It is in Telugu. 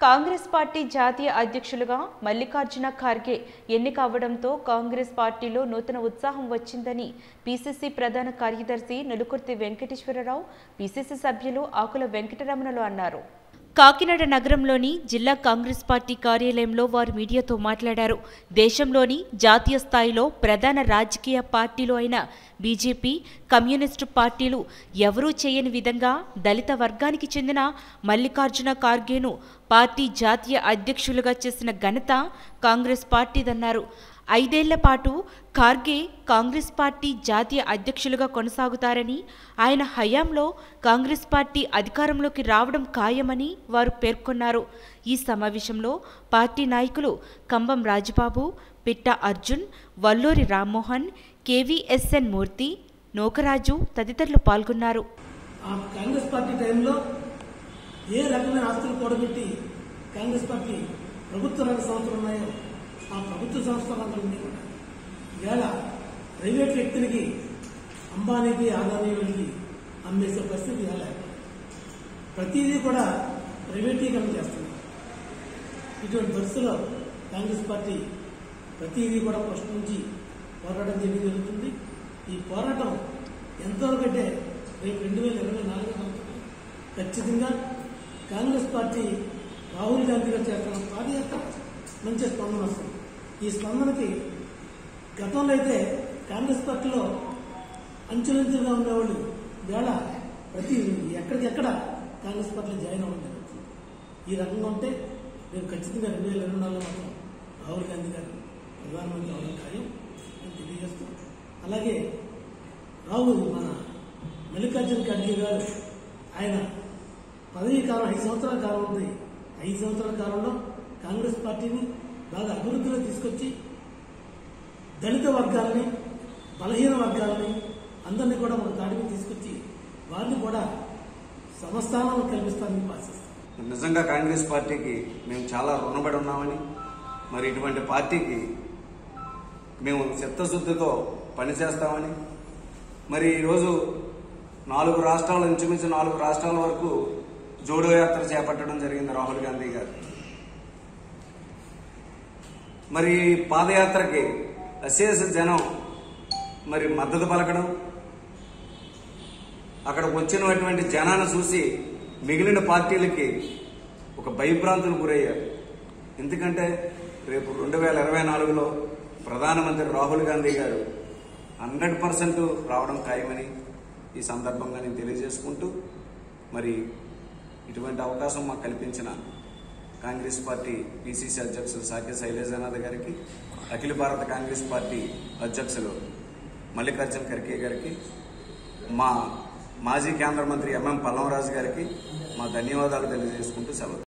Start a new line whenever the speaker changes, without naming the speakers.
కాంగ్రెస్ పార్టీ జాతీయ అధ్యక్షులుగా మల్లికార్జున ఖార్గే ఎన్నిక అవ్వడంతో కాంగ్రెస్ పార్టీలో నూతన ఉత్సాహం వచ్చిందని పీసీసీ ప్రధాన కార్యదర్శి నులుకుర్తి వెంకటేశ్వరరావు పీసీసీ సభ్యులు ఆకుల వెంకటరమణలు అన్నారు కాకినాడ నగరంలోని జిల్లా కాంగ్రెస్ పార్టీ కార్యాలయంలో వారు మీడియాతో మాట్లాడారు దేశంలోని జాతీయ స్థాయిలో ప్రధాన రాజకీయ పార్టీలు అయిన బీజేపీ కమ్యూనిస్టు పార్టీలు ఎవరూ చేయని విధంగా దళిత వర్గానికి చెందిన మల్లికార్జున ఖార్గేను పార్టీ జాతీయ అధ్యక్షులుగా చేసిన ఘనత కాంగ్రెస్ పార్టీదన్నారు ఐదేళ్ల పాటు ఖార్గే కాంగ్రెస్ పార్టీ జాతీయ అధ్యక్షులుగా కొనసాగుతారని ఆయన హయాంలో కాంగ్రెస్ పార్టీ అధికారంలోకి రావడం ఖాయమని వారు పేర్కొన్నారు ఈ సమావేశంలో పార్టీ నాయకులు కంబం రాజబాబు పిట్ట అర్జున్ వల్లూరి రామ్మోహన్ కేవీఎస్ఎన్ మూర్తి నోకరాజు తదితరులు పాల్గొన్నారు
ఆ కాంగ్రెస్ పార్టీ టైంలో ఏ రకమైన ఆస్తులు కూడబెట్టి కాంగ్రెస్ పార్టీ ప్రభుత్వ రంగ సంస్థలు ఉన్నాయో ఆ ప్రభుత్వ సంస్థలందరినీ కూడా ఇవాళ ప్రైవేట్ వ్యక్తులకి అంబానీకి ఆదానీ వెళ్ళి అమ్మేసే పరిస్థితి ఇవాళ ఏర్పడింది. ప్రతిదీ కూడా ప్రైవేటీకరణ చేస్తున్నారు ఇటువంటి పరిస్థితుల్లో కాంగ్రెస్ పార్టీ ప్రతిదీ కూడా ఫస్ట్ నుంచి పోరాటం చేయడం జరుగుతుంది ఈ పోరాటం ఎంతవరకు అంటే రేపు రెండు వేల ఇరవై నాలుగు సంవత్సరం ఖచ్చితంగా కాంగ్రెస్ పార్టీ రాహుల్ గాంధీ గారు చేస్తున్న పాదయాత్ర మంచి స్పందన వస్తుంది ఈ స్పందనకి గతంలో అయితే కాంగ్రెస్ పార్టీలో అంచులంచులుగా ఉండేవాళ్ళు వేళ ప్రతి ఎక్కడికెక్కడ కాంగ్రెస్ పార్టీలో జాయిన్ అవ్వడం జరుగుతుంది ఈ రకంగా ఉంటే మేము ఖచ్చితంగా రెండు వేల ఇరవై నాలుగులో మాత్రం రాహుల్ గాంధీ గారు ప్రధానమంత్రి అవడం ఖాయం అని తెలియజేస్తాం అలాగే రాహుల్ మన మల్లికార్జున ఖర్గే గారు ఆయన పదవీ కాలం ఐదు సంవత్సరాల కాలం ఉంది ఐదు సంవత్సరాల కాలంలో కాంగ్రెస్ పార్టీని బాగా అభివృద్ధిలో తీసుకొచ్చి దళిత వర్గాలని బలహీన వర్గాలని అందరినీ కూడా మన దాడికి తీసుకొచ్చి వారిని కూడా సమస్థానం కల్పిస్తానని ఆశిస్తాం
నిజంగా కాంగ్రెస్ పార్టీకి మేము చాలా రుణపడి ఉన్నామని మరి ఇటువంటి పార్టీకి మేము చిత్తశుద్ధితో పనిచేస్తామని మరి ఈరోజు నాలుగు రాష్ట్రాల ఇంచుమించు నాలుగు రాష్ట్రాల వరకు జోడో యాత్ర చేపట్టడం జరిగింది రాహుల్ గాంధీ గారు మరి ఈ పాదయాత్రకి అశేష జనం మరి మద్దతు పలకడం అక్కడికి వచ్చినటువంటి జనాన్ని చూసి మిగిలిన పార్టీలకి ఒక భయభ్రాంతులు గురయ్యారు ఎందుకంటే రేపు రెండు వేల ఇరవై నాలుగులో ప్రధానమంత్రి రాహుల్ గాంధీ గారు హండ్రెడ్ పర్సెంట్ రావడం ఖాయమని ఈ సందర్భంగా నేను తెలియజేసుకుంటూ మరి ఇటువంటి అవకాశం మాకు కల్పించిన కాంగ్రెస్ పార్టీ పిసిసి అధ్యక్షులు సాకే శైలేజనాథ్ గారికి అఖిల భారత కాంగ్రెస్ పార్టీ అధ్యక్షులు మల్లికార్జున ఖర్గే గారికి మా మాజీ కేంద్ర మంత్రి ఎంఎం పల్లంరాజు గారికి మా ధన్యవాదాలు తెలియజేసుకుంటూ సెలవు